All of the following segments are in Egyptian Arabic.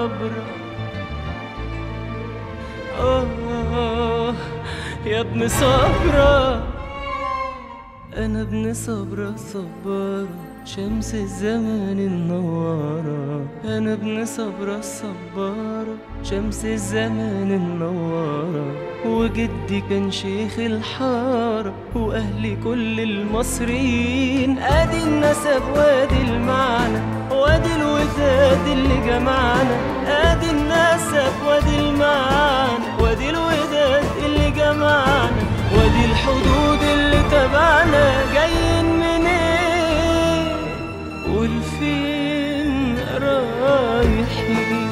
صبرا آه يا ابن صبرا أنا ابن صبرا صبارة شمس الزمان النوارة أنا ابن صبرا الصبارة شمس الزمان النوارة وجدي كان شيخ الحارة وأهلي كل المصريين أدي النسب وادي المعنى وادي الوداد اللي جمعنا أدي النسب وادي المعنى وادي الوداد اللي جمعنا وادي الحدود اللي تبعنا جايين منين والفين رايحين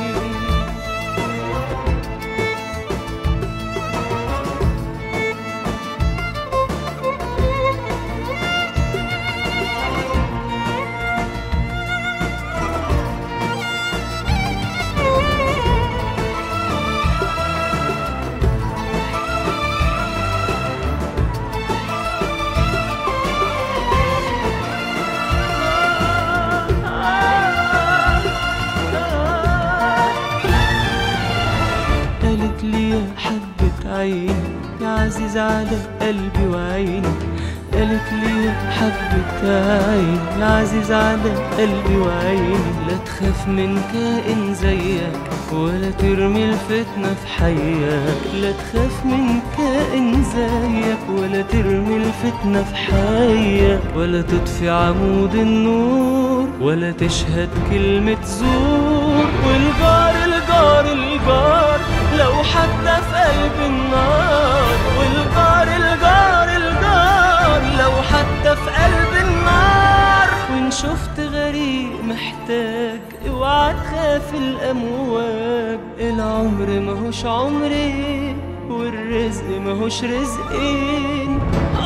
قالت لي يا حبة عيني يا عزيز على قلبي وعيني قالت لي يا حبة عيني يا عزيز على قلبي وعيني لا تخاف من كائن زيك ولا ترمي الفتنة في حياك لا تخاف من كائن زيك ولا ترمي الفتنة في حياك ولا تطفي عمود النور ولا تشهد كلمة زور والجار الجار الجار لو حتى في قلب النار والجار الجار الجار لو حتى في قلب النار وإن شفت غريق محتاج اوعى تخاف الأمواج العمر ماهوش عمري والرزق ماهوش رزقين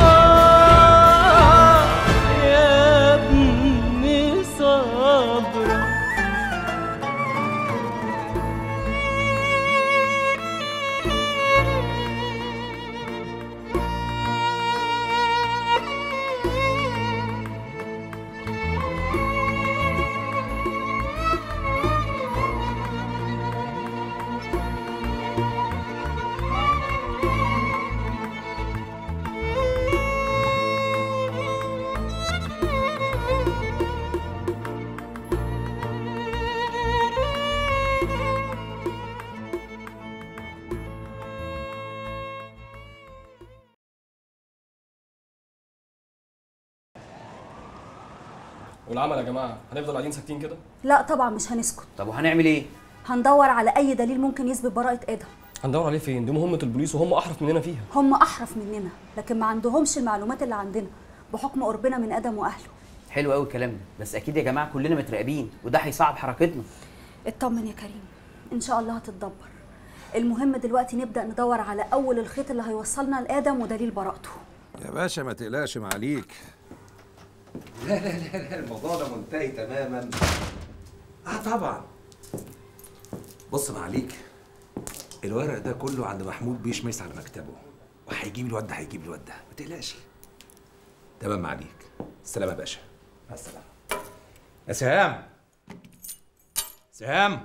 آه يا ابني صبرا والعمل يا جماعه هنفضل قاعدين ساكتين كده لا طبعا مش هنسكت طب وهنعمل ايه؟ هندور على اي دليل ممكن يثبت براءة ادم هندور عليه فين دي مهمه البوليس وهم احرف مننا فيها هم احرف مننا لكن ما عندهمش المعلومات اللي عندنا بحكم قربنا من ادم واهله حلو قوي الكلام ده بس اكيد يا جماعه كلنا متراقبين وده هيصعب حركتنا اطمن يا كريم ان شاء الله هتتدبر المهم دلوقتي نبدا ندور على اول الخيط اللي هيوصلنا لادم ودليل براءته يا باشا ما تقلقش معاليك لا لا لا لا الموضوع ده منتهي تماما اه طبعا بص معاليك الورق ده كله عند محمود بيشمس على مكتبه وهيجيب الواد ده هيجيب الواد ده ما تقلقش تمام معاليك السلام يا باشا مع السلامه يا سهام سهام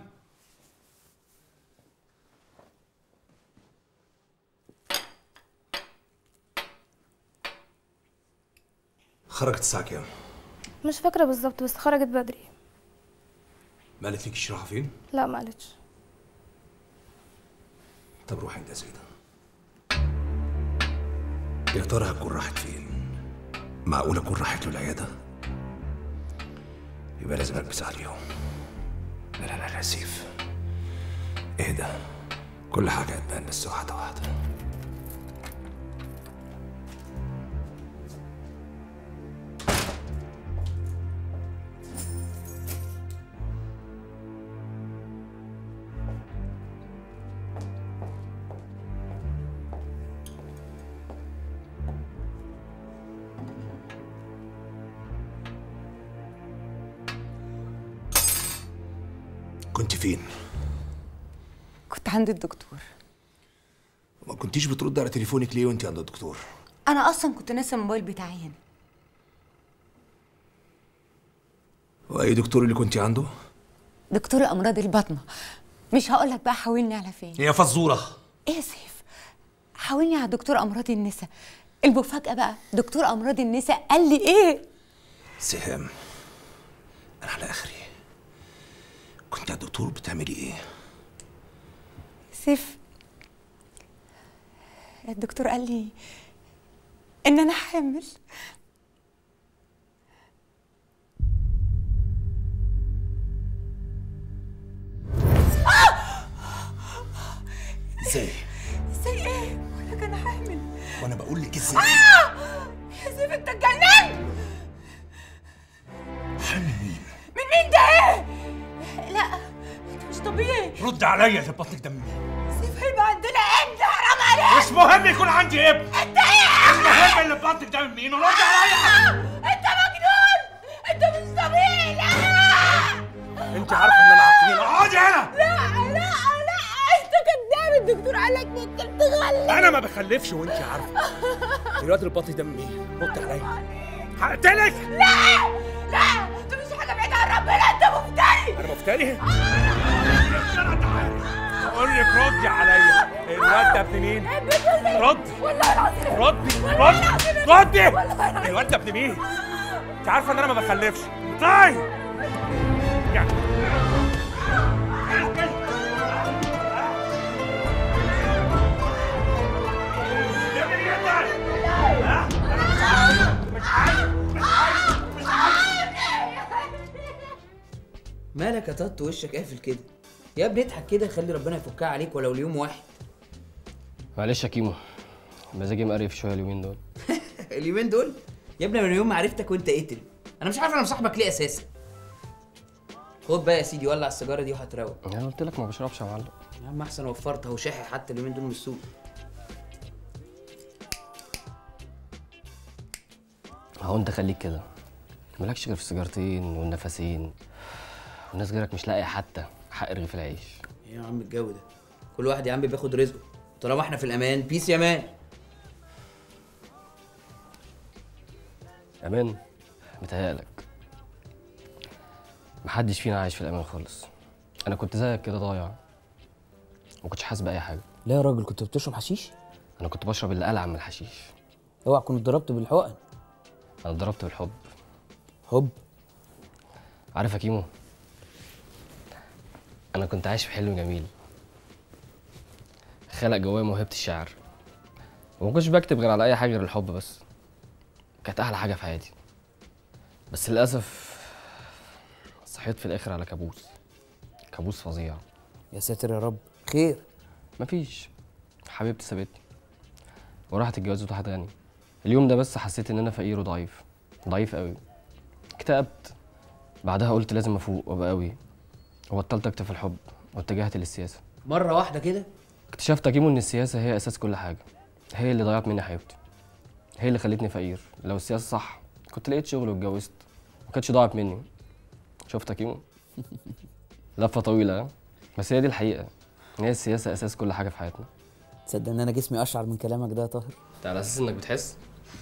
خرجت الساعة كام؟ مش فاكرة بالظبط بس خرجت بدري ما قالت لكيش رايحة فين؟ لا ما قالتش طب روح انت يا سيدة يا ترى هتكون راحت فين؟ معقول اكون راحت له العيادة؟ يبقى لازم البس عليهم لا لا لا لا سيف اهدى كل حاجة هتبان بس واحدة واحدة كنت فين؟ كنت عند الدكتور ما كنتيش بترد على تليفونك ليه وانت عند الدكتور؟ انا اصلا كنت ناسي الموبايل بتاعي هنا واي دكتور اللي كنت عنده؟ دكتور امراض البطنه مش هقولك بقى حاولني على فين هي فزوره ايه يا سيف حاولني على دكتور امراض النساء المفاجاه بقى دكتور امراض النساء قال لي ايه سهام انا على اخري كنت يا دكتور بتعملي ايه سيف الدكتور قال لي ان انا حامل ازاي ازاي ايه بقول لك انا حامل وانا بقول لك ازاي يا سيف انت اتجننت حامل مين من مين ده ايه لا انت مش طبيعي رد عليا يا بطنك دم مين سيف هيبقى عندنا ابن حرام عليك مش مهم يكون عندي ابن انت ايه المهم اللي في بطنك دم مين ورد عليا انت مجنون انت مش طبيعي لا انت عارفه ان انا عقلين اقعدي هنا لا لا لا انت كداب الدكتور قال لك ممكن تغلب انا ما بخلفش وانت عارفه الواد اللي في بطنك دم مين رد عليا هقتلك لا لا انت مش حاجه بعيده عن ربنا انت مفتري انا مفتري اقول لك ردي عليا الواد ده ابن مين رد والله العظيم ردي ردي ردي الواد ده ابن مين انت عارفه ان انا ما بخلفش طيب يعني مالك يا طط وشك قافل كده يا ابني اضحك كده خلي ربنا يفكها عليك ولو ليوم واحد معلش يا كيمو مزاجي مقرف شويه اليومين دول اليومين دول يا ابني من يوم ما عرفتك وانت قتل انا مش عارف انا مصاحبك ليه اساسا خد بقى يا سيدي ولع السيجاره دي وهتروق انا قلت لك ما بشربش يا معلم يا عم احسن وفرت اهو شاحي حتى اليومين دول من السوق هو انت خليك كده مالكش غير في السيجارتين والنفسين والناس غيرك مش لاقيه حتى حق رغيف العيش إيه يا عم الجو ده كل واحد يا عم بياخد رزقه طالما احنا في الامان بيس يا مان امان متهيألك محدش فينا عايش في الامان خالص انا كنت زيك كده ضايع ما كنتش حاسس باي حاجه لا يا راجل كنت بتشرب حشيش انا كنت بشرب اللي ألعن من الحشيش اوعى كنت اتضربت بالحقن انا اتضربت بالحب هوب عارف يا كيمو انا كنت عايش في حلم جميل خلق جوايا موهبه الشعر وما كنتش بكتب غير على اي حاجه غير الحب بس كانت احلى حاجه في حياتي بس للاسف صحيت في الاخر على كابوس كابوس فظيع يا ساتر يا رب خير مفيش حبيبتي سابتني وراحت اتجوزت واحد غني اليوم ده بس حسيت ان انا فقير وضعيف ضعيف قوي اكتئبت بعدها قلت لازم افوق وابقى قوي وبطلت اكتب في الحب واتجهت للسياسه مره واحده كده اكتشفت يا كيمو ان السياسه هي اساس كل حاجه هي اللي ضيعت مني حياتي هي اللي خلتني فقير لو السياسه صح كنت لقيت شغل واتجوزت ما كانتش ضاعت مني شفت يا كيمو لفه طويله ها؟ بس هي دي الحقيقه هي السياسه اساس كل حاجه في حياتنا تصدق ان انا جسمي اشعر من كلامك ده يا طاهر انت على اساس انك بتحس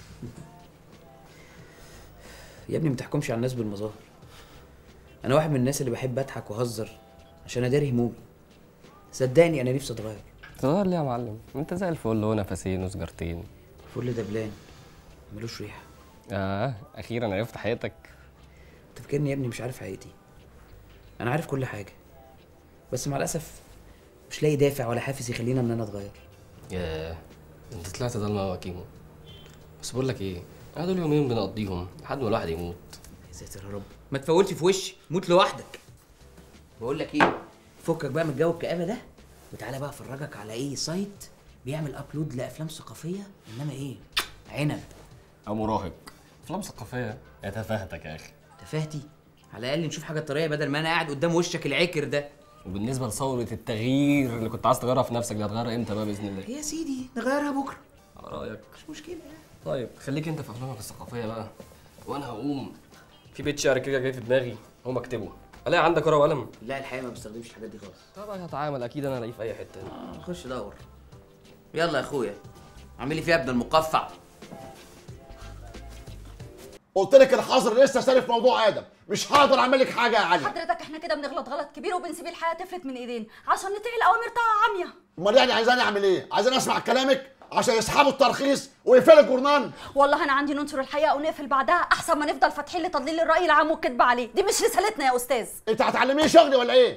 يا ابني ما تحكمش على الناس بالمظاهر انا واحد من الناس اللي بحب اضحك واهزر عشان اداري همومي صدقني انا نفسي اتغير تغير ليه يا معلم انت زي الفل هو نفسين وسجارتين فل دبلان ملوش ريحه اه اخيرا عرفت حياتك تفكرني يا ابني مش عارف حقيقتي انا عارف كل حاجه بس مع الاسف مش لاقي دافع ولا حافز يخلينا ان انا اتغير ياه انت طلعت ضلمه قوي يا كيمو بس بقول لك ايه انا دول يومين بنقضيهم لحد ما الواحد يموت يا ساتر يا رب ما تفولش في وشي موت لوحدك بقول لك ايه فكك بقى من جو الكآبه ده وتعالى بقى افرجك على ايه سايت بيعمل ابلود لافلام ثقافيه انما ايه عنب او مراهق افلام ثقافيه يا تفاهتك يا اخي تفاهتي على الاقل نشوف حاجه طريه بدل ما انا قاعد قدام وشك العكر ده وبالنسبه لثوره التغيير اللي كنت عايز تغيرها في نفسك دي هتغيرها امتى بقى باذن الله يا سيدي نغيرها بكره على رايك مش مشكله يعني طيب خليك انت في افلامك الثقافيه بقى وانا هقوم في بيت شعر كده جاي في دماغي هقوم اكتبه الاقي عندك ورقه وقلم لا الحقيقه ما بستخدمش الحاجات دي خالص طبعا هتعامل اكيد انا الاقيه في اي حته آه، خش دور يلا يا اخويا اعملي فيها ابن المقفع قلت لك الحظر لسه سالف موضوع ادم مش هقدر اعمل لك حاجه يا علي حضرتك احنا كده بنغلط غلط كبير وبنسيب الحياه تفلت من ايدينا عشان نطيع الاوامر طاعه عاميه امال يعني عايزاني اعمل ايه عايزاني اسمع كلامك عشان يسحبوا الترخيص ويقفلوا الجورنان والله انا عندي ننشر الحقيقه ونقفل بعدها احسن ما نفضل فاتحين لتضليل الراي العام والكذب عليه دي مش رسالتنا يا استاذ انت هتعلميني شغلي ولا ايه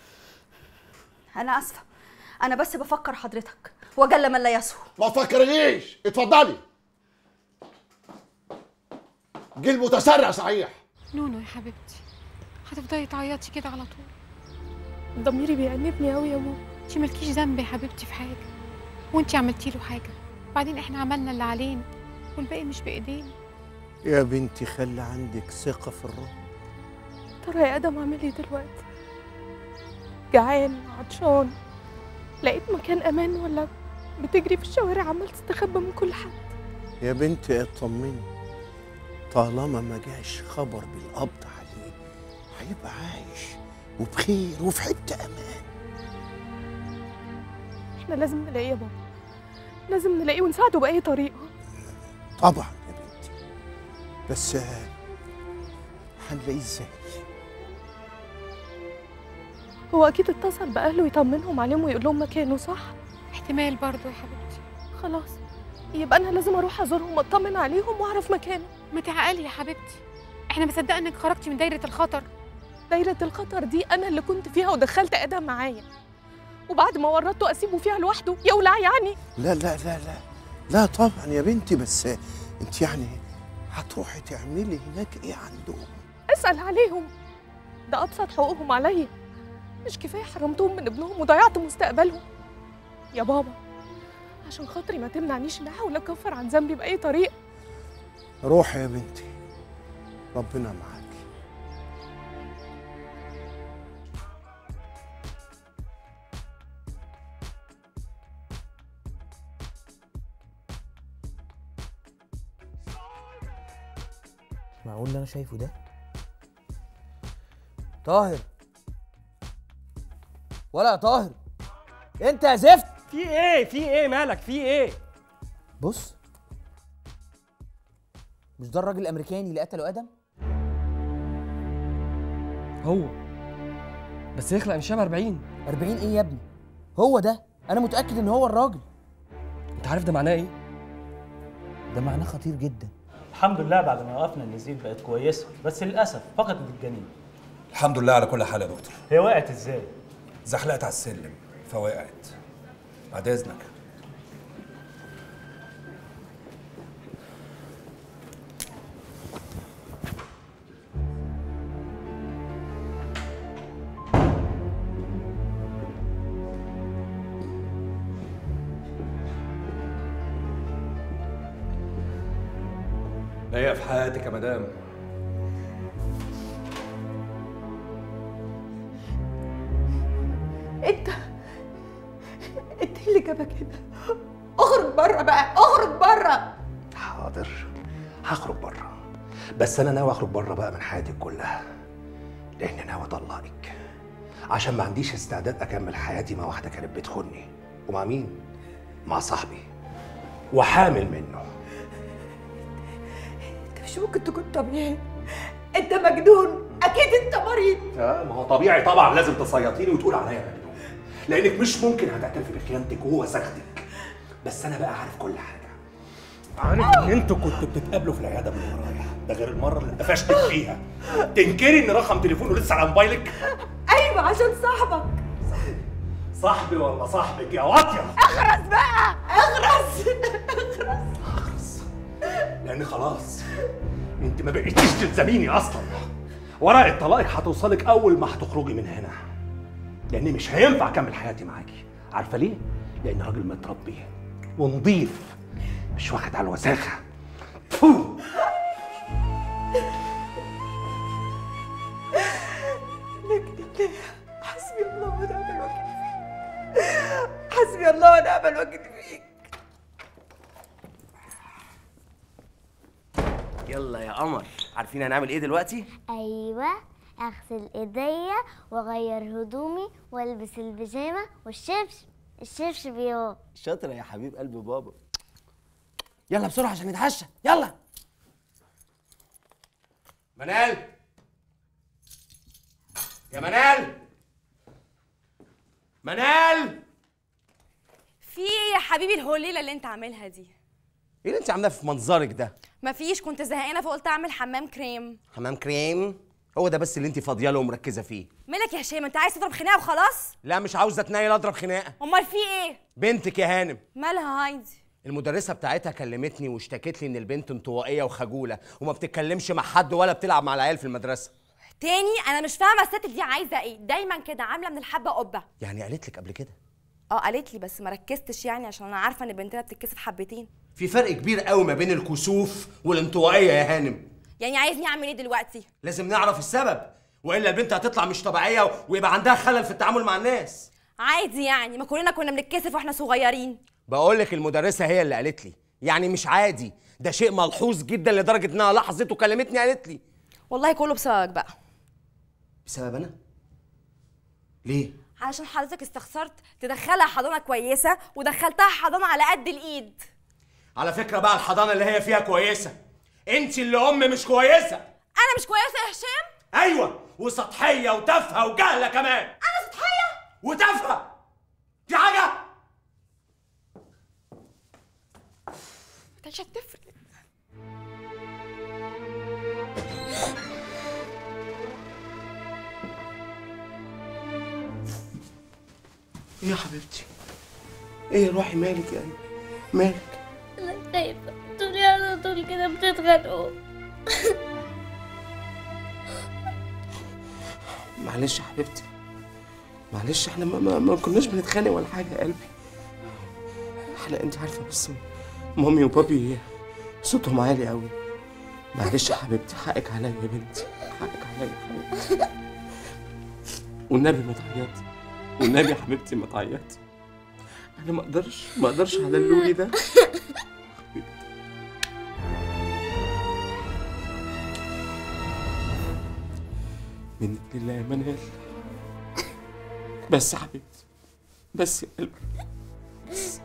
انا اسفه انا بس بفكر حضرتك وجل من لا يسهو ما تفكرنيش اتفضلي جيل متسرع صحيح نونو يا حبيبتي هتفضلي تعيطي كده على طول ضميري بيأنبني قوي يا ماما انتي مالكيش ذنب يا حبيبتي في حاجه وانتي عملتي له حاجه بعدين احنا عملنا اللي علينا والباقي مش بايدينا يا بنتي خلي عندك ثقة في الرب ترى يا ادم اعمل ايه دلوقتي جعان عطشان لقيت مكان امان ولا بتجري في الشوارع عمال تستخبى من كل حد يا بنتي اطمني طالما ما جاش خبر بالقبض عليه هيبقى عايش وبخير وفي حتة أمان احنا لازم نلاقيه يا بابا لازم نلاقيه ونساعده بأي طريقة طبعا يا بنتي بس آه، هنلاقيه ازاي هو أكيد اتصل بأهله يطمنهم عليهم ويقول لهم مكانه صح؟ احتمال برضه يا حبيبتي خلاص يبقى أنا لازم أروح أزورهم وأطمن عليهم وأعرف مكانه ما تعقلي يا حبيبتي احنا ما صدقنا انك خرجتي من دايره الخطر دايرة الخطر دي أنا اللي كنت فيها ودخلت آدم معايا وبعد ما ورطته أسيبه فيها لوحده يولع يعني لا لا لا لا لا طبعا يا بنتي بس آه، انت يعني هتروحي تعملي هناك ايه عندهم اسأل عليهم ده أبسط حقوقهم عليا مش كفاية حرمتهم من ابنهم وضيعت مستقبلهم يا بابا عشان خاطري ما تمنعنيش ان احاول اكفر عن ذنبي باي طريقه روحي يا بنتي ربنا معاك معقول اللي انا شايفه ده طاهر ولا يا طاهر انت يا زفت في ايه في ايه مالك في ايه بص مش ده الراجل الامريكاني اللي قتله ادم هو بس يخلق مش شبه 40 40 ايه يا ابني هو ده انا متاكد ان هو الراجل انت عارف ده معناه ايه ده معناه خطير جدا الحمد لله بعد ما وقفنا النزيف بقت كويسه بس للاسف فقدت الجنين الحمد لله على كل حال يا دكتور هي وقعت ازاي زحلقت على السلم فوقعت بعد اذنك هي في حياتك يا مدام انت انت إيه اللي جابك هنا اخرج بره بقى اخرج بره حاضر هخرج بره بس انا ناوي اخرج بره بقى من حياتك كلها لان ناوي اطلقك عشان ما عنديش استعداد اكمل حياتي مع واحده كانت بتخوني ومع مين مع صاحبي وحامل منه انت مش ممكن تكون طبيعي انت مجنون اكيد انت مريض اه ما هو طبيعي طبعا لازم تصيطيني وتقول عليا مجنون لانك مش ممكن هتعترفي بخيانتك وهو سخدك بس انا بقى عارف كل حاجه عارف ان انتوا كنتوا بتتقابلوا في العياده من ورايا ده غير المره اللي قفشتك فيها تنكري ان رقم تليفونه لسه على موبايلك ايوه عشان صاحبك صاحبي ولا صاحبك يا واطيه اخرس بقى اخرس لان خلاص انت ما بقيتيش تلزميني اصلا ورقه طلاقك هتوصلك اول ما هتخرجي من هنا لان مش هينفع اكمل حياتي معاكي عارفه ليه لان راجل متربي ونضيف مش واخد على الوساخه فو. لكن الله حسبي الله ونعم الوكيل فيك حسبي الله ونعم الوكيل فيك يلا يا قمر عارفين هنعمل ايه دلوقتي ايوه اغسل ايديا واغير هدومي والبس البيجامه والشبشب الشبشب يا شاطره يا حبيب قلب بابا يلا بسرعه عشان نتعشى يلا منال يا منال منال في ايه يا حبيبي الهوليله اللي انت عاملها دي ايه اللي انت عاملاه في منظرك ده مفيش كنت زهقانه فقلت اعمل حمام كريم حمام كريم هو ده بس اللي انت فاضيه له ومركزه فيه مالك يا هشام انت عايز تضرب خناقه وخلاص لا مش عاوزه اتنيل اضرب خناقه امال في ايه بنتك يا هانم مالها هايدي المدرسه بتاعتها كلمتني واشتكت لي ان البنت انطوائيه وخجوله وما بتتكلمش مع حد ولا بتلعب مع العيال في المدرسه تاني انا مش فاهمه الست دي عايزه ايه دايما كده عامله من الحبه قبه يعني قالت لك قبل كده اه قالت لي بس ما ركزتش يعني عشان انا عارفه ان بنتنا بتتكسف حبتين في فرق كبير قوي ما بين الكسوف والانطوائيه يا هانم يعني عايزني اعمل ايه دلوقتي لازم نعرف السبب والا البنت هتطلع مش طبيعيه ويبقى عندها خلل في التعامل مع الناس عادي يعني ما كلنا كنا بنتكسف واحنا صغيرين بقول لك المدرسه هي اللي قالت لي يعني مش عادي ده شيء ملحوظ جدا لدرجه انها لاحظت وكلمتني قالت لي والله كله بسببك بقى بسبب انا ليه علشان حضرتك استخسرت تدخلها حضانه كويسه ودخلتها حضانه على قد الايد على فكره بقى الحضانه اللي هي فيها كويسه انت اللي ام مش كويسه انا مش كويسه يا هشام ايوه وسطحيه وتافهه وجهله كمان انا سطحيه وتافهه في حاجه مش هتفرق ايه يا حبيبتي ايه روحي مالك يا قلبي مالك انا خايفة طول على طول كده بتتخانقوا معلش يا حبيبتي معلش احنا ما, ما, ما كناش بنتخانق ولا حاجه يا قلبي احنا انت عارفه بس مامي وبابي صوتهم عالي قوي معلش يا حبيبتي حقك عليا يا بنتي حقك عليا يا حبيبتي والنبي ما تعيطي والنبي يا حبيبتي ما تعيطي انا ما اقدرش ما اقدرش على اللولي ده منك لله يا منال بس يا حبيبتي بس يا قلبي بس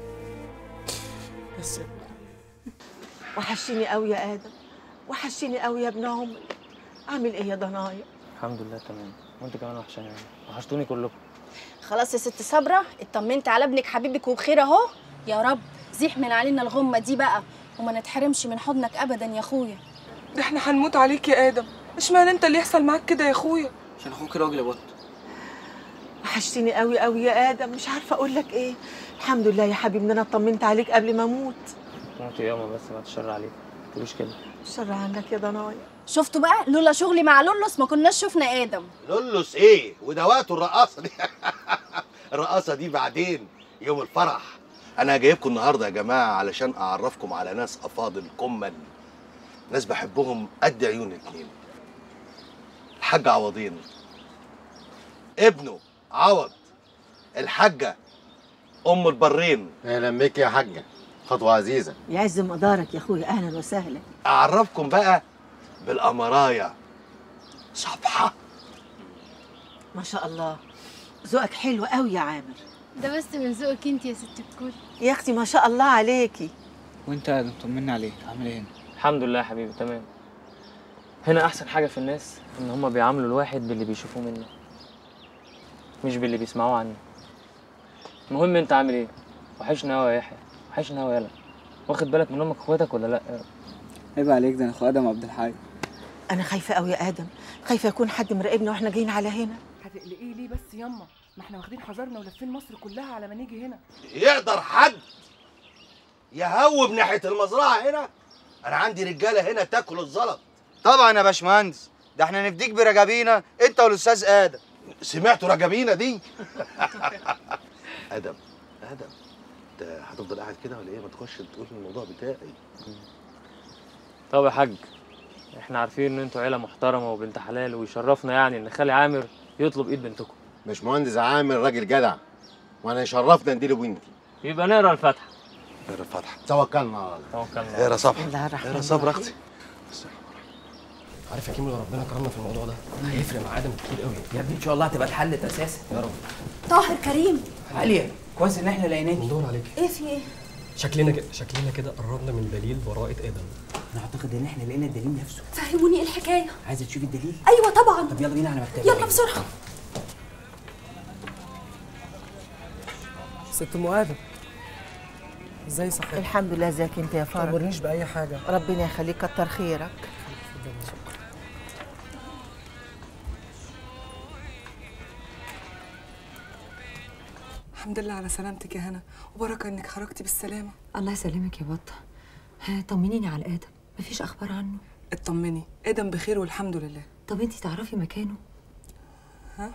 بس يا وحشتني قوي يا ادم وحشتني قوي يا ابن عمري عامل ايه يا ضنايا الحمد لله تمام وانت كمان وحشاني يعني وحشتوني كلكم خلاص يا ست صبرة اطمنت على ابنك حبيبك وبخير اهو يا رب زيح من علينا الغمة دي بقى وما نتحرمش من حضنك ابدا يا اخويا ده احنا هنموت عليك يا ادم اشمعنى انت اللي يحصل معاك كده يا اخويا عشان اخوك راجل يا بط وحشتني قوي قوي يا ادم مش عارفه اقول لك ايه الحمد لله يا حبيبي ان انا اطمنت عليك قبل ما اموت موت ياما بس ما تشر عليك ما تقوليش كده شر عنك يا ضنايا شفتوا بقى لولا شغلي مع لولوس ما كناش شفنا ادم لولوس ايه وده وقته الرقاصه دي الرقاصه دي بعدين يوم الفرح انا جايبكم النهارده يا جماعه علشان اعرفكم على ناس افاضل كمل ناس بحبهم قد عيون اتنين الحاج عوضين ابنه عوض الحاجه ام البرين اهلا بك يا حاجه خطوه عزيزه يعز مقدارك يا اخويا اهلا وسهلا اعرفكم بقى بالامرايا صبحه ما شاء الله ذوقك حلو قوي يا عامر ده بس من ذوقك انت يا ست الكل يا اختي ما شاء الله عليكي وانت يا ادم طمنا عليك عامل ايه هنا الحمد لله يا حبيبي تمام هنا احسن حاجه في الناس ان هم بيعاملوا الواحد باللي بيشوفوه منه مش باللي بيسمعوه عنه المهم انت عامل ايه وحشنا قوي يا يحيى وحشنا قوي يالا واخد بالك من امك واخواتك ولا لا عيب عليك ده انا اخو ادم عبد الحي انا خايفه قوي يا ادم خايفه يكون حد مراقبنا واحنا جايين على هنا هتقلقيه ليه بس ياما ما احنا واخدين حذرنا ولافين مصر كلها على ما نيجي هنا يقدر حد يهوب ناحيه المزرعه هنا انا عندي رجاله هنا تاكل الزلط طبعا يا باشمهندس ده احنا نفديك برجابينا انت والاستاذ ادم سمعتوا رجابينا دي ادم ادم انت هتفضل قاعد كده ولا ايه ما تخش تقول الموضوع بتاعي طب يا حاج احنا عارفين ان انتوا عيله محترمه وبنت حلال ويشرفنا يعني ان خالي عامر يطلب ايد بنتكم مش مهندس عامر راجل جدع وانا يشرفنا نديله بنتي يبقى نقرا الفاتحه نقرا الفاتحه توكلنا على الله توكلنا اقرا صبر الله الرحمن اقرا صبر اختي عارف يا كيمو لو ربنا كرمنا في الموضوع ده هيفرق مع ادم كتير قوي يا ابني ان شاء الله هتبقى اتحلت اساسا يا رب طاهر كريم عاليه كويس ان احنا لقيناكي ندور عليك ايه في ايه شكلنا كده شكلنا كده قربنا من دليل براءة ادم انا اعتقد ان احنا لقينا الدليل نفسه فهموني ايه الحكايه عايزه تشوفي الدليل ايوه طبعا طب يلا بينا على مكتبي يلا بسرعه ست ام ادم ازاي صحتك الحمد لله ازيك انت يا فرج تأمرنيش باي حاجه ربنا يخليك كتر خيرك الحمد لله على سلامتك يا هنا وبركه انك خرجتي بالسلامه الله يسلمك يا بطه ها طمنيني على ادم مفيش اخبار عنه اطمني ادم بخير والحمد لله طب انتي تعرفي مكانه ها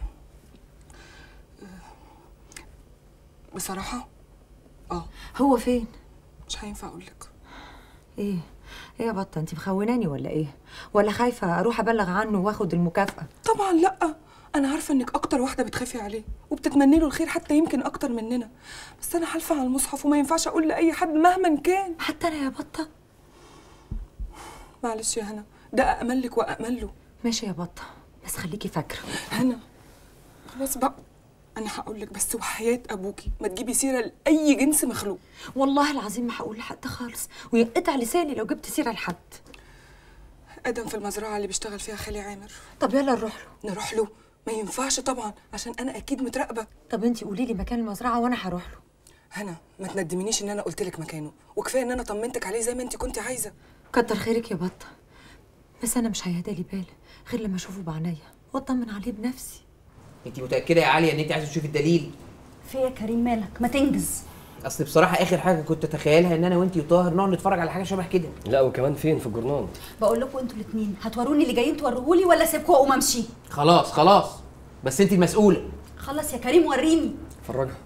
بصراحه اه هو فين مش هينفع اقول لك ايه ايه يا بطه انتي مخوناني ولا ايه ولا خايفه اروح ابلغ عنه واخد المكافاه طبعا لا انا عارفه انك اكتر واحده بتخافي عليه وبتتمني له الخير حتى يمكن اكتر مننا بس انا حالفه على المصحف وما ينفعش اقول لاي حد مهما كان حتى انا يا بطه معلش يا هنا ده أأمن لك وأأمن له ماشي يا بطه بس خليكي فاكره هنا خلاص بقى انا هقول لك بس وحياه ابوكي ما تجيبي سيره لاي جنس مخلوق والله العظيم ما هقول لحد خالص وينقطع لساني لو جبت سيره لحد ادم في المزرعه اللي بيشتغل فيها خالي عامر طب يلا نروح له نروح له ما ينفعش طبعا عشان انا اكيد متراقبه طب انتي قولي لي مكان المزرعه وانا هروح له هنا ما تندمنيش ان انا قلت لك مكانه وكفايه ان انا طمنتك عليه زي ما انت كنت عايزه كتر خيرك يا بطه بس انا مش هيهدى لي بال غير لما اشوفه بعينيا واطمن عليه بنفسي انت متاكده يا عاليه ان انت عايزه تشوفي الدليل في يا كريم مالك ما تنجز اصل بصراحه اخر حاجه كنت اتخيلها ان انا وانت وطاهر نقعد نتفرج على حاجه شبه كده لا وكمان فين في الجورنال بقول لكم انتوا الاثنين هتوروني اللي جايين توروهولي ولا اسيبكم واقوم امشي خلاص خلاص بس انت المسؤوله خلص يا كريم وريني فرجها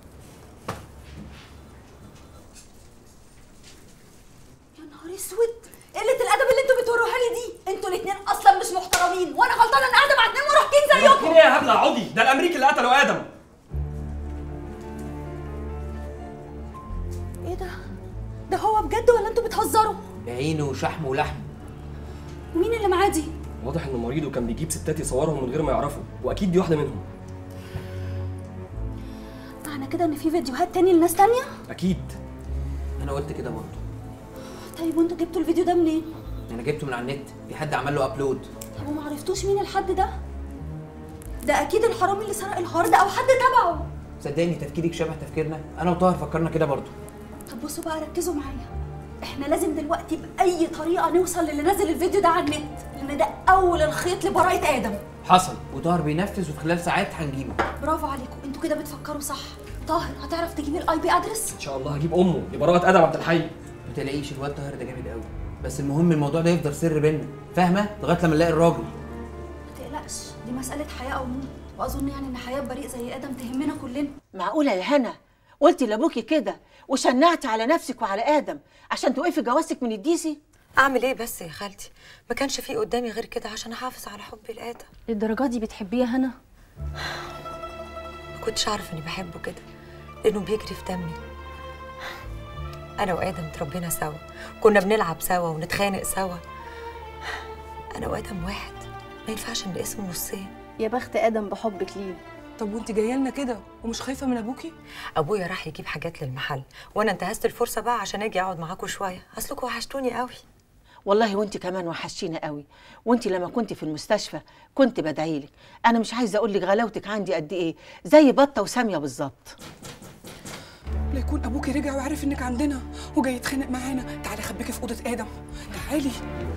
يا نهار اسود قله الادب اللي انتوا بتوروها لي دي انتوا الاثنين اصلا مش محترمين وانا غلطانه ان قاعده مع اتنين مراهقين زيكم ايه يا هبله عضي ده الامريكي اللي قتلوا ادم ايه ده ده هو بجد ولا انتوا بتهزروا عينه وشحمه ولحمه ومين اللي معاه دي واضح انه مريض وكان بيجيب ستات يصورهم من غير ما يعرفوا واكيد دي واحده منهم معنى كده ان في فيديوهات تاني لناس تانية اكيد انا قلت كده برضه طيب وانتوا جبتوا الفيديو ده منين انا جبته من على النت في حد عمل له ابلود طب وما عرفتوش مين الحد ده ده اكيد الحرامي اللي سرق الهارد او حد تبعه صدقني تفكيرك شبه تفكيرنا انا وطاهر فكرنا كده برضه طب بصوا بقى ركزوا معايا احنا لازم دلوقتي باي طريقه نوصل للي نازل الفيديو ده على النت لان ده اول الخيط لبراءه ادم حصل وطاهر بينفذ وفي خلال ساعات هنجيبه برافو عليكم انتوا كده بتفكروا صح طاهر هتعرف تجيب الاي بي ادرس ان شاء الله هجيب امه لبراءه ادم عبد الحي ما تلاقيش الواد طاهر ده جامد قوي بس المهم الموضوع ده يفضل سر بينا فاهمه لغايه لما نلاقي الراجل ما تقلقش دي مساله حياه او موت واظن يعني ان حياه بريء زي ادم تهمنا كلنا معقولة يا هنا قلتي لابوكي كده وشنعتي على نفسك وعلى ادم عشان توقفي جوازك من الديسي اعمل ايه بس يا خالتي ما كانش في قدامي غير كده عشان احافظ على حبي لادم للدرجه دي بتحبيه يا هنا ما كنتش اعرف اني بحبه كده لانه بيجري في دمي انا وادم اتربينا سوا كنا بنلعب سوا ونتخانق سوا انا وادم واحد ما ينفعش نقسم نصين يا بخت ادم بحبك ليه طب وانت جايه لنا كده ومش خايفه من ابوكي ابويا راح يجيب حاجات للمحل وانا انتهزت الفرصه بقى عشان اجي اقعد معاكم شويه اصلكم وحشتوني قوي والله وانت كمان وحشينا قوي وانت لما كنت في المستشفى كنت بدعيلك انا مش عايزه اقول لك غلاوتك عندي قد ايه زي بطه وساميه بالظبط لا يكون ابوكي رجع وعرف انك عندنا وجاي يتخانق معانا تعالي اخبيكي في اوضه ادم تعالي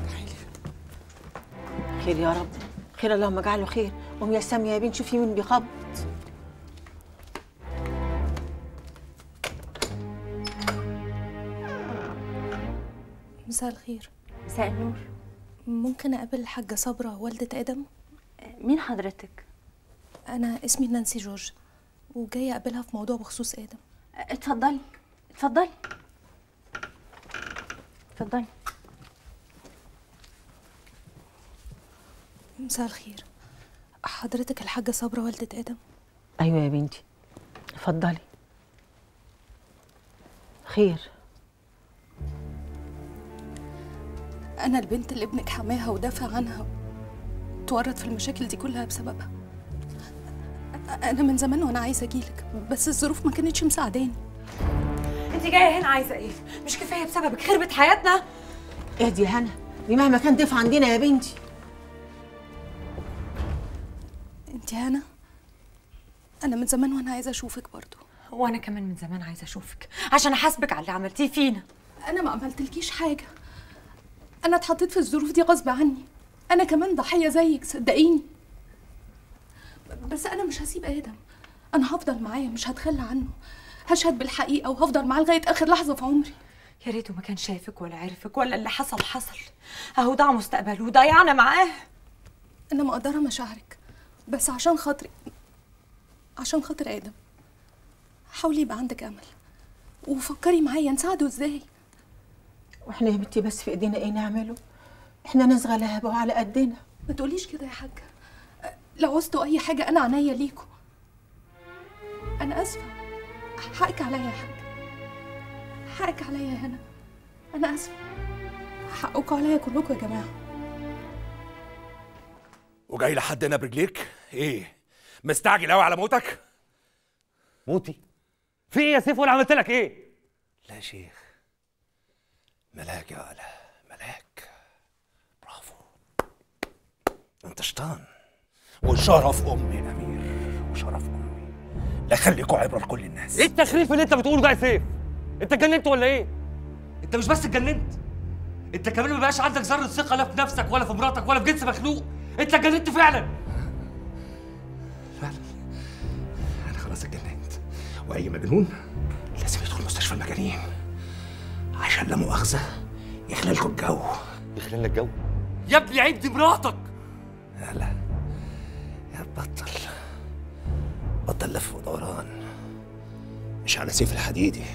خير يا رب خير اللهم اجعله خير قوم يا ساميه يا بنت شوفي مين بيخبط مساء الخير مساء النور ممكن اقابل الحاجه صبرا والده ادم مين حضرتك انا اسمي نانسي جورج وجايه اقابلها في موضوع بخصوص ادم اتفضلي اتفضلي اتفضلي مساء الخير حضرتك الحاجه صبرا والده ادم ايوه يا بنتي اتفضلي خير انا البنت اللي ابنك حماها ودافع عنها تورط في المشاكل دي كلها بسببها انا من زمان وانا عايزه اجيلك بس الظروف ما كانتش مساعداني انت جايه هنا عايزه ايه مش كفايه بسببك خربت حياتنا اهدي يا هنا دي مهما كان ضيف عندنا يا بنتي انت هنا انا من زمان وانا عايزه اشوفك برضو وانا كمان من زمان عايزه اشوفك عشان احاسبك على اللي عملتيه فينا انا ما عملتلكيش حاجه انا اتحطيت في الظروف دي غصب عني انا كمان ضحيه زيك صدقيني بس انا مش هسيب ادم انا هفضل معاه مش هتخلى عنه هشهد بالحقيقه وهفضل معاه لغايه اخر لحظه في عمري يا ريته ما كان شايفك ولا عرفك ولا اللي حصل حصل اهو ضاع مستقبله وضيعنا معاه انا مقدره مشاعرك بس عشان خاطري عشان خاطر ادم حاولي يبقى عندك امل وفكري معايا نساعده ازاي واحنا يا بنتي بس في ايدينا ايه نعمله احنا ناس غلابه وعلى قدنا ما تقوليش كده يا حاجه لو عوزتوا اي حاجه انا عينيا ليكوا انا اسفه حقك عليا يا حاج حقك عليا يا هنا انا اسفه حقكم عليا كلكم يا جماعه وجاي لحد هنا برجليك ايه مستعجل قوي على موتك موتي في ايه يا سيف وانا عملت لك ايه لا يا شيخ ملاك يا ولا ملاك برافو انت شيطان وشرف امي يا امير وشرف امي لا خليكوا عبره لكل الناس ايه التخريف اللي انت بتقوله ده يا سيف انت اتجننت ولا ايه انت مش بس اتجننت انت كمان ما بقاش عندك ذره ثقه لا في نفسك ولا في مراتك ولا في جنس مخلوق انت اتجننت فعلا انا خلاص اتجننت واي مجنون لازم يدخل مستشفى المجانين عشان لا مؤاخذه يخلى لكم الجو يخلي لك جو يا ابني عيب دي مراتك لا يا بطل بطل لف ودوران مش على سيف الحديدي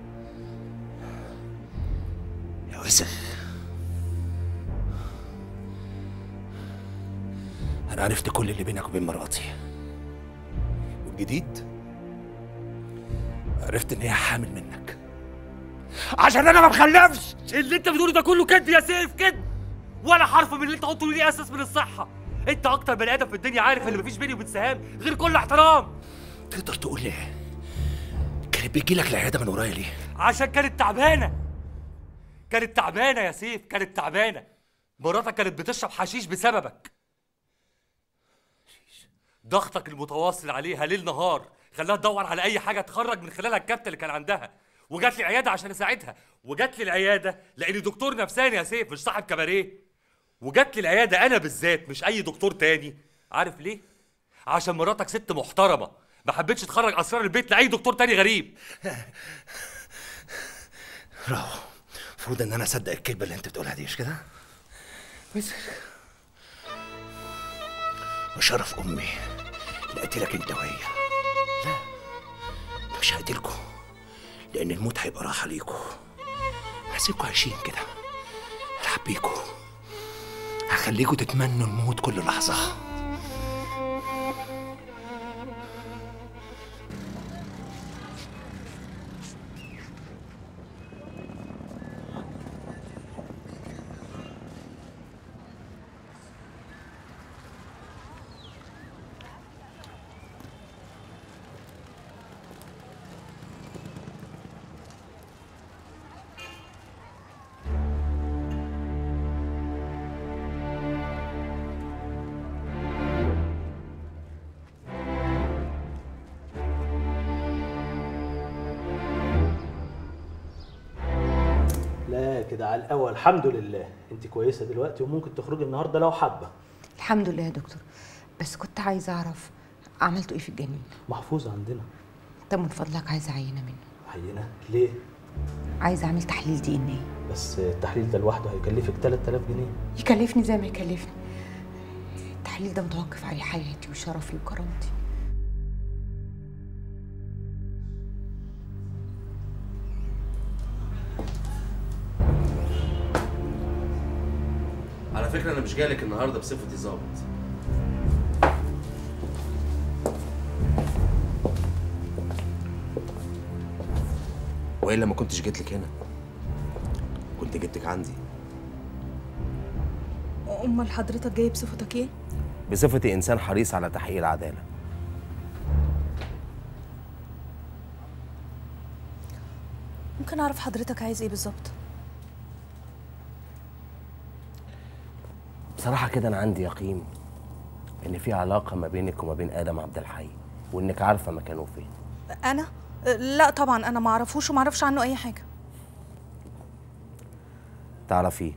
يا وسخ انا عرفت كل اللي بينك وبين مراتي والجديد عرفت ان هي حامل منك عشان انا ما بخلفش اللي انت بتقوله ده كله كذب يا سيف كذب ولا حرف من اللي انت قلته ليه اساس من الصحه انت اكتر بني ادم في الدنيا عارف ان مفيش بيني وبين سهام غير كل احترام تقدر تقول لي كانت بيجي لك العياده من ورايا ليه عشان كانت تعبانه كانت تعبانه يا سيف كانت تعبانه مراتك كانت بتشرب حشيش بسببك ضغطك المتواصل عليها ليل نهار خلاها تدور على اي حاجه تخرج من خلالها الكبت اللي كان عندها وجات لي عياده عشان اساعدها وجات لي العياده لاني دكتور نفساني يا سيف مش صاحب كباريه وجات لي العياده انا بالذات مش اي دكتور تاني عارف ليه عشان مراتك ست محترمه ما حبيتش تخرج اسرار البيت لاي دكتور تاني غريب راهو المفروض ان انا اصدق الكذبه اللي انت بتقولها دي مش كده بس وشرف امي لقتلك انت وهي لا مش هقتلكوا لان الموت هيبقى راحه ليكوا هسيبكوا عايشين كده العب بيكوا هخليكوا تتمنوا الموت كل لحظه لا كده على الاول الحمد لله انت كويسه دلوقتي وممكن تخرجي النهارده لو حابه الحمد لله يا دكتور بس كنت عايزه اعرف عملتوا ايه في الجنين محفوظ عندنا طب من فضلك عايزه عينه منه عينه ليه عايزه اعمل تحليل دي ان ايه بس التحليل ده لوحده هيكلفك 3000 جنيه يكلفني زي ما يكلفني التحليل ده متوقف عليه حياتي وشرفي وكرامتي على فكره انا مش جايلك النهارده بصفتي ظابط والا ما كنتش جيت لك هنا كنت جبتك عندي امال حضرتك جاي بصفتك ايه بصفتي انسان حريص على تحقيق العداله ممكن اعرف حضرتك عايز ايه بالظبط بصراحه كده انا عندي يقين ان في علاقه ما بينك وما بين ادم عبد الحي وانك عارفه مكانه فين انا لا طبعا انا ما اعرفوش وما اعرفش عنه اي حاجه تعرفيه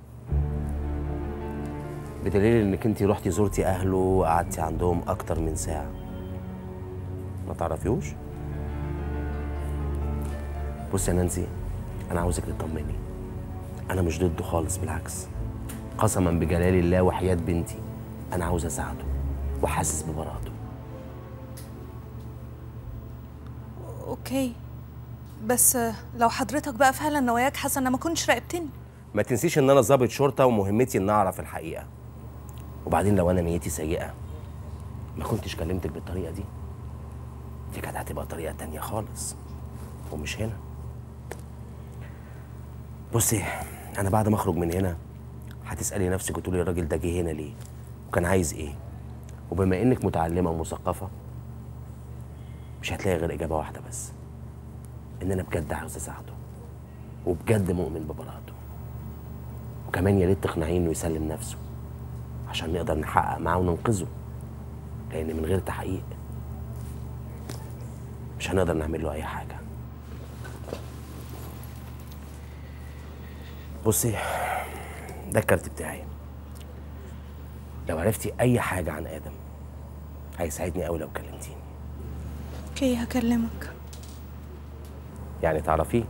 بدليل انك انت رحتي زرتي اهله وقعدتي عندهم اكتر من ساعه ما تعرفيوش بصي يا نانسي انا عاوزك تطمني انا مش ضده خالص بالعكس قسما بجلال الله وحياه بنتي انا عاوز اساعده وحاسس ببراءته اوكي بس لو حضرتك بقى فعلا نواياك حسنه ما كنتش راقبتني ما تنسيش ان انا ضابط شرطه ومهمتي ان اعرف الحقيقه وبعدين لو انا نيتي سيئه ما كنتش كلمتك بالطريقه دي دي كانت هتبقى طريقه تانية خالص ومش هنا بصي انا بعد ما اخرج من هنا هتسالي نفسك وتقولي الراجل ده جه هنا ليه وكان عايز ايه وبما انك متعلمه ومثقفه مش هتلاقي غير اجابه واحده بس ان انا بجد عاوز اساعده وبجد مؤمن ببراءته وكمان يا ريت تقنعيه انه يسلم نفسه عشان نقدر نحقق معاه وننقذه لان من غير تحقيق مش هنقدر نعمل له اي حاجه بصي ده الكارت بتاعي لو عرفتي اي حاجه عن ادم هيساعدني قوي لو كلمتيني اوكي هكلمك يعني تعرفيه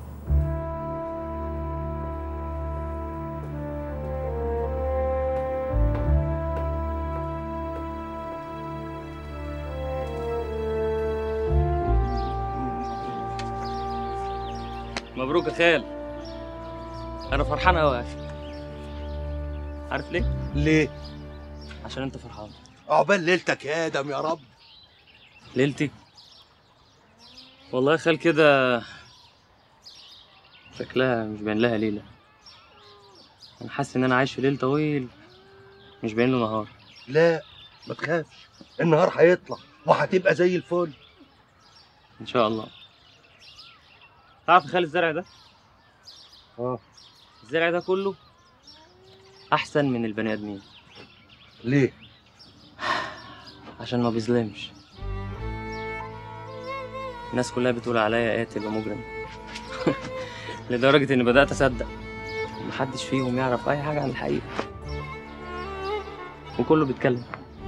مبروك يا خال انا فرحان قوي يا اخي عارف ليه ليه عشان انت فرحان عقبال ليلتك يا ادم يا رب ليلتي والله يا خال كده شكلها مش باين لها ليله انا حاسس ان انا عايش في ليل طويل مش باين له نهار لا ما تخافش النهار هيطلع وهتبقى زي الفل ان شاء الله تعرف يا خال الزرع ده اه الزرع ده كله احسن من البني ادمين ليه عشان ما بيظلمش الناس كلها بتقول عليا قاتل ومجرم لدرجة إني بدأت أصدق محدش فيهم يعرف أي حاجة عن الحقيقة وكله بيتكلم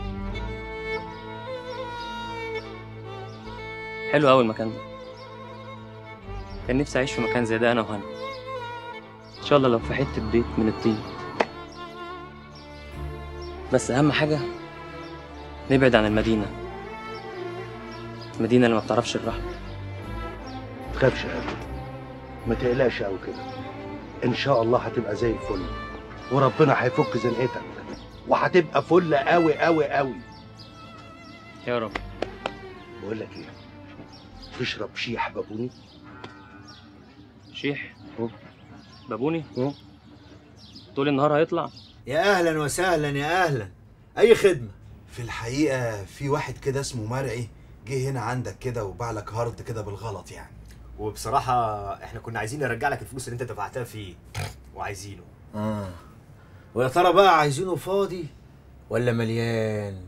حلو أوي المكان ده كان نفسي أعيش في مكان زي ده أنا وهنا إن شاء الله لو في حتة بيت من الطين بس أهم حاجة نبعد عن المدينة المدينة اللي ما بتعرفش الرحمة تخافش يا ادم ما تقلقش قوي كده ان شاء الله هتبقى زي الفل وربنا هيفك زنقتك وهتبقى فل قوي قوي قوي يا رب بقول لك ايه تشرب شيح بابوني شيح بابوني طول النهار هيطلع يا اهلا وسهلا يا اهلا اي خدمه في الحقيقه في واحد كده اسمه مرعي جه هنا عندك كده وباع لك هارد كده بالغلط يعني وبصراحة احنا كنا عايزين نرجع لك الفلوس اللي انت دفعتها فيه وعايزينه اه ويا ترى بقى عايزينه فاضي ولا مليان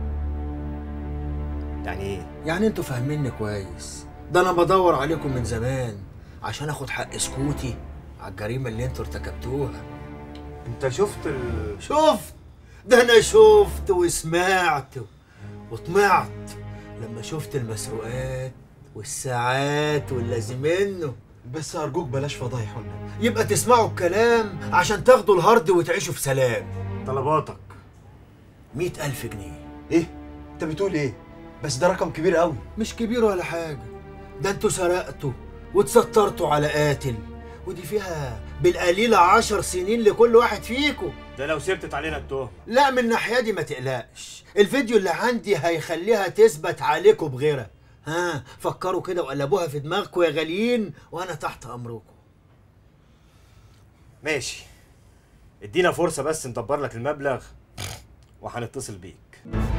يعني ايه يعني انتوا فاهميني كويس ده انا بدور عليكم من زمان عشان اخد حق سكوتي على الجريمه اللي انتوا ارتكبتوها انت شفت ال... شفت ده انا شفت وسمعت وطمعت لما شفت المسروقات والساعات واللازم منه بس ارجوك بلاش فضايح والنبي يبقى تسمعوا الكلام عشان تاخدوا الهارد وتعيشوا في سلام طلباتك مئة ألف جنيه ايه انت بتقول ايه بس ده رقم كبير قوي مش كبير ولا حاجة ده انتوا سرقتوا وتسترتوا على قاتل ودي فيها بالقليلة عشر سنين لكل واحد فيكم ده لو سبتت علينا التهمة لا من الناحية دي ما تقلقش الفيديو اللي عندي هيخليها تثبت عليكم بغيرها ها فكروا كده وقلبوها في دماغكم يا غاليين وانا تحت امركم ماشي ادينا فرصة بس ندبر لك المبلغ وهنتصل بيك